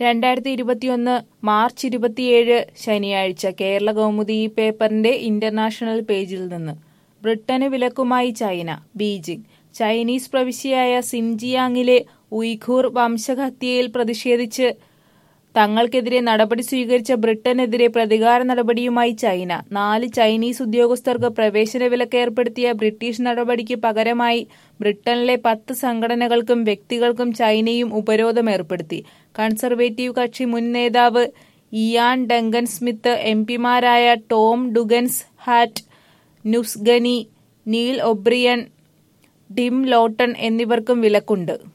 രണ്ടായിരത്തി ഇരുപത്തിയൊന്ന് മാർച്ച് ഇരുപത്തിയേഴ് ശനിയാഴ്ച കേരള കൗമുദി ഈ പേപ്പറിന്റെ ഇന്റർനാഷണൽ പേജിൽ നിന്ന് ബ്രിട്ടന് വിലക്കുമായി ചൈന ബീജിംഗ് ചൈനീസ് പ്രവിശ്യയായ സിൻജിയാങ്ങിലെ ഉയ്ഘൂർ വംശഹത്യയിൽ പ്രതിഷേധിച്ച് തങ്ങൾക്കെതിരെ നടപടി സ്വീകരിച്ച ബ്രിട്ടനെതിരെ പ്രതികാര നടപടിയുമായി ചൈന നാല് ചൈനീസ് ഉദ്യോഗസ്ഥർക്ക് പ്രവേശന വിലക്ക് ഏർപ്പെടുത്തിയ ബ്രിട്ടീഷ് നടപടിക്ക് പകരമായി ബ്രിട്ടനിലെ പത്ത് സംഘടനകൾക്കും വ്യക്തികൾക്കും ചൈനയും ഉപരോധം ഏർപ്പെടുത്തി കൺസർവേറ്റീവ് കക്ഷി മുൻ നേതാവ് ഇയാൻ ഡങ്കൻ സ്മിത്ത് എം പിമാരായ Tom Tugendhat Nusrat Ghani Neil O'Brien Tim Loughton എന്നിവർക്കും വിലക്കുണ്ട്